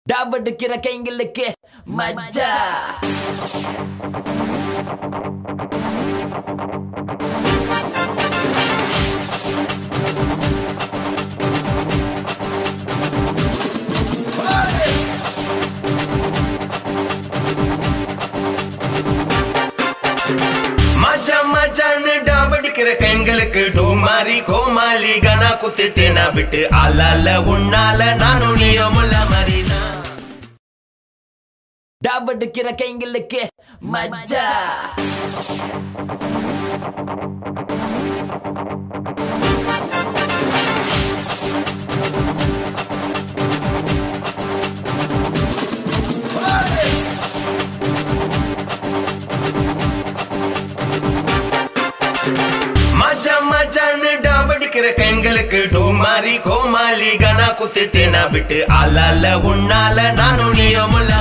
டாவடிக்கிற கைங்களுக்கு மஜா மஜா மஜான்னு டாவடிக்கிற கைங்களுக்கு டூமாரி கோமாளி கனா குத்து தேனா விட்டு ஆளால உன்னால நானும் நீயும் முல்ல மாதிரிதான் டாவடிக்கிற கைங்களுக்கு மஜா மஜா மஜான்னு டாவடிக்கிற கைங்களுக்கு டூமாரி கோமாளி கனா குத்து தேனா விட்டு ஆளால உன்னால நானும் நீயும் முல்ல